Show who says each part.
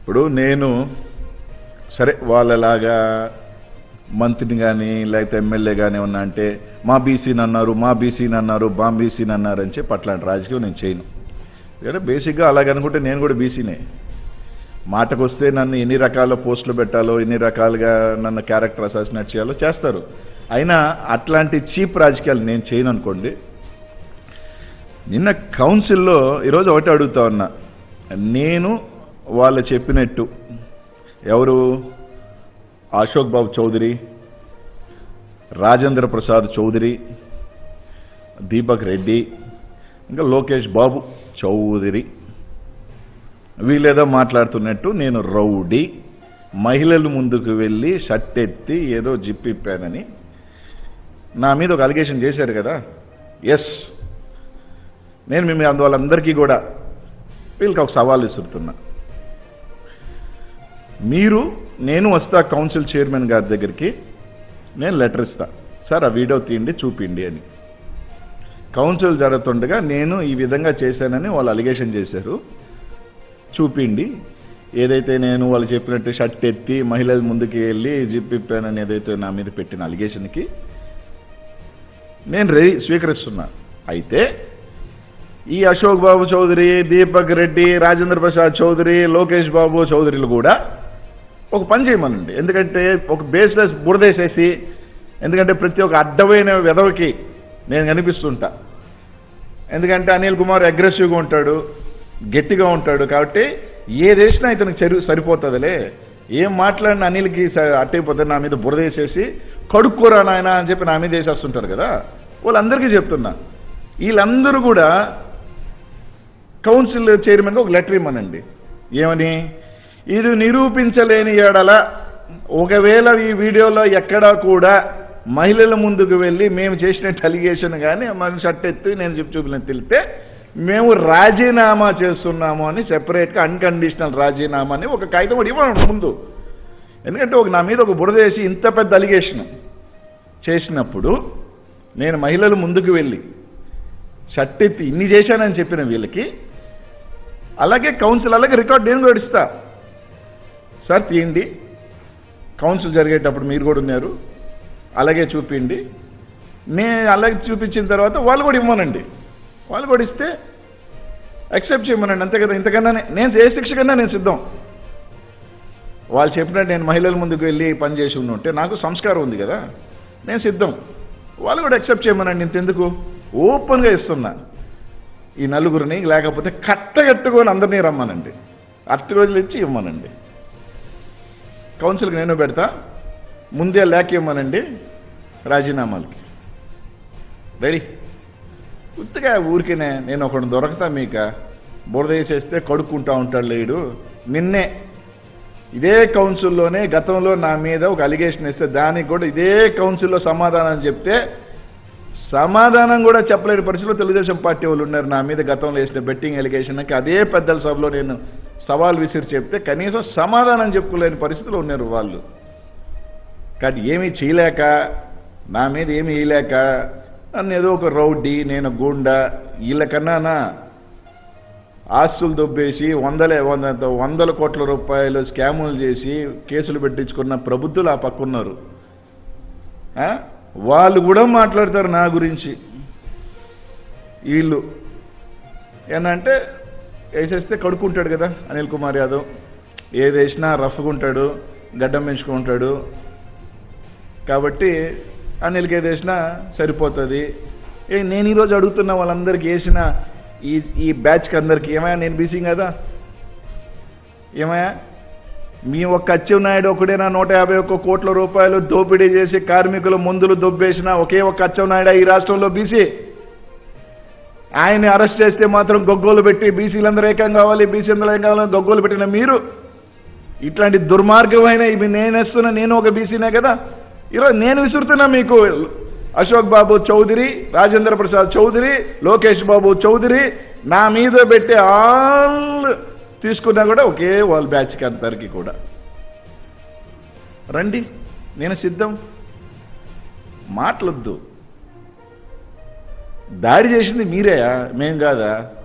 Speaker 1: ఇప్పుడు నేను సరే వాళ్ళలాగా మంత్రిని కానీ లేకపోతే ఎమ్మెల్యే కానీ ఉన్నా అంటే మా బీసీని అన్నారు మా బీసీని అన్నారు మా బీసీని అన్నారు అని చెప్పి అట్లాంటి రాజకీయం నేను చేయను ఎందుకంటే బేసిక్గా అలాగనుకుంటే నేను కూడా బీసీనే మాటకు వస్తే నన్ను ఎన్ని రకాల పోస్టులు పెట్టాలో ఎన్ని రకాలుగా నన్ను క్యారెక్టర్ అసాసినేట్ చేయాలో చేస్తారు అయినా అట్లాంటి చీప్ రాజకీయాలు నేను చేయను అనుకోండి నిన్న కౌన్సిల్లో ఈరోజు ఒకటి అడుగుతా ఉన్నా నేను వాళ్ళు చెప్పినట్టు ఎవరు అశోక్ బాబు చౌదరి రాజేంద్ర ప్రసాద్ చౌదరి దీపక్ రెడ్డి ఇంకా లోకేష్ బాబు చౌదరి వీళ్ళేదో మాట్లాడుతున్నట్టు నేను రౌడీ మహిళలు ముందుకు వెళ్ళి షర్ట్ ఎత్తి ఏదో జిప్పిప్పానని నా మీద ఒక అలిగేషన్ చేశారు కదా ఎస్ నేను మేము అందువల్లందరికీ కూడా వీళ్ళకి ఒక సవాల్ విసురుతున్నా మీరు నేను వస్తా కౌన్సిల్ చైర్మన్ గారి దగ్గరికి నేను లెటర్ ఇస్తా సార్ ఆ వీడియో తీయండి చూపిండి అని కౌన్సిల్ జరుగుతుండగా నేను ఈ విధంగా చేశానని వాళ్ళు అలిగేషన్ చేశారు చూపిండి ఏదైతే నేను వాళ్ళు చెప్పినట్టు షర్ట్ ఎత్తి మహిళల ముందుకు వెళ్ళి జిప్ ఇప్పానని ఏదైతే నా మీద పెట్టిన అలిగేషన్కి నేను రెడీ స్వీకరిస్తున్నా అయితే ఈ అశోక్ బాబు చౌదరి దీపక్ రెడ్డి రాజేంద్ర ప్రసాద్ చౌదరి లోకేష్ బాబు చౌదరిలు కూడా ఒక పని చేయమనండి ఎందుకంటే ఒక బేస్లెస్ బురదేసేసి ఎందుకంటే ప్రతి ఒక్క అడ్డమైన వెధవకి నేను కనిపిస్తుంటా ఎందుకంటే అనిల్ కుమార్ అగ్రెసివ్గా ఉంటాడు గట్టిగా ఉంటాడు కాబట్టి ఏ చేసినా ఇతనికి చెరు సరిపోతుందిలే ఏం మాట్లాడిన అనిల్కి స- అట్టయిపోతే నా మీద బురదేసేసి కడుక్కోరా నాయన అని చెప్పి నా మీద వేసేస్తుంటారు కదా వాళ్ళందరికీ చెప్తున్నా వీళ్ళందరూ కూడా కౌన్సిల్ చైర్మన్గా ఒక లెటర్ ఇమ్మనండి ఏమని ఇది నిరూపించలేని ఎడల ఒకవేళ ఈ వీడియోలో ఎక్కడా కూడా మహిళల ముందుకు వెళ్ళి మేము చేసినట్టు అలిగేషన్ కానీ మన షర్ట్ ఎత్తి నేను చెప్పి చూపిన తెలిపితే మేము రాజీనామా చేస్తున్నాము అని సెపరేట్గా అన్కండిషనల్ రాజీనామా అని ఒక కాగితం కూడా ఇవ్వడం ముందు ఎందుకంటే ఒక నా మీద ఒక బురద వేసి ఇంత పెద్ద అలిగేషన్ చేసినప్పుడు నేను మహిళలు ముందుకు వెళ్ళి షర్ట్ ఎత్తి ఇన్ని చేశానని చెప్పిన వీళ్ళకి అలాగే కౌన్సిల్ అలాగే రికార్డ్ నేను కూడా ఇస్తా సార్ తీయండి కౌన్సిల్ జరిగేటప్పుడు మీరు కూడా ఉన్నారు అలాగే చూపిండి నేను అలాగే చూపించిన తర్వాత వాళ్ళు కూడా ఇవ్వనండి వాళ్ళు కూడా ఇస్తే యాక్సెప్ట్ చేయమనండి అంతే కదా ఇంతకన్నా నే- నేను ఏ శిక్ష కన్నా నేను సిద్ధం వాళ్ళు చెప్పినట్టు నేను మహిళల ముందుకు వెళ్ళి పని చేసి ఉంటే నాకు సంస్కారం ఉంది కదా నేను సిద్ధం వాళ్ళు కూడా యాక్సెప్ట్ చేయమనండి ఇంతెందుకు ఓపెన్గా ఇస్తున్నా ఈ నలుగురిని లేకపోతే కట్టగట్టుకొని అందరినీ రమ్మనండి అట్టి రోజులు ఇచ్చి ఇవ్వమనండి కౌన్సిల్కి నేను పెడతా ముందే లేక ఇవ్వమనండి రాజీనామాలకి రెడీ ఉత్తగా ఊరికేనే నేను ఒకడు దొరకతా మీక బురద వేసేస్తే కడుక్కుంటా ఉంటాడు లేడు నిన్నే ఇదే కౌన్సిల్లోనే గతంలో నా మీద ఒక అలిగేషన్ ఇస్తే దానికి కూడా ఇదే కౌన్సిల్లో సమాధానం చెప్తే సమాధానం కూడా చెప్పలేని పరిస్థితిలో తెలుగుదేశం పార్టీ వాళ్ళు ఉన్నారు నా మీద గతంలో వేసిన బెట్టింగ్ ఎలిగేషన్కి అదే పెద్దల సభలో నేను సవాల్ విసిరి చెప్తే కనీసం సమాధానం చెప్పుకోలేని పరిస్థితిలో ఉన్నారు వాళ్ళు కానీ ఏమీ చేయలేక నా మీద ఏమీ వేయలేక నన్ను ఏదో ఒక రౌడీ నేను గూండా వీళ్ళకన్నానా ఆస్తులు దొబ్బేసి వందలే వంద వందల కోట్ల రూపాయలు స్కాములు చేసి కేసులు పెట్టించుకున్న ప్రభుత్వాలు ఆ పక్కున్నారు ఆ? వాళ్ళు కూడా మాట్లాడతారు నా గురించి వీళ్ళు ఏంటంటే వేసేస్తే కడుక్కుంటాడు కదా అనిల్ కుమార్ యాదవ్ ఏది వేసినా రఫ్గా ఉంటాడు గడ్డం పెంచుకుంటాడు కాబట్టి అనిల్కి ఏది వేసినా సరిపోతుంది ఏ నేను ఈరోజు అడుగుతున్న వాళ్ళందరికీ వేసిన ఈ ఈ బ్యాచ్కి అందరికీ ఏమయ్యా నేను బీసీ కదా ఏమయ్యా మీ ఒక్క అచ్చెన్నాయుడు ఒకడేనా నూట యాభై ఒక్క కోట్ల రూపాయలు దోపిడీ చేసి కార్మికుల ముందులు దొబ్బేసిన ఒకే ఒక్క అచ్చెన్నాయుడు ఈ రాష్ట్రంలో బీసీ ఆయన్ని అరెస్ట్ చేస్తే మాత్రం గొగ్గోలు పెట్టి బీసీలందరూ ఏకం కావాలి బీసీ అందరూ ఏకం కావాలని గొగ్గోలు పెట్టిన మీరు ఇట్లాంటి దుర్మార్గమైన ఇవి నేను వేస్తున్నా నేను ఒక బీసీనే కదా ఈరోజు నేను విసురుతున్నా మీకు అశోక్ బాబు చౌదరి రాజేంద్ర ప్రసాద్ చౌదరి లోకేష్ బాబు చౌదరి నా మీద పెట్టే ఆల్ తీసుకున్నా కూడా ఒకే వాళ్ళ బ్యాచ్కి అందరికి కూడా రండి నేను సిద్ధం మాటలొద్దు దాడి చేసింది మీరేయా మేం కాదా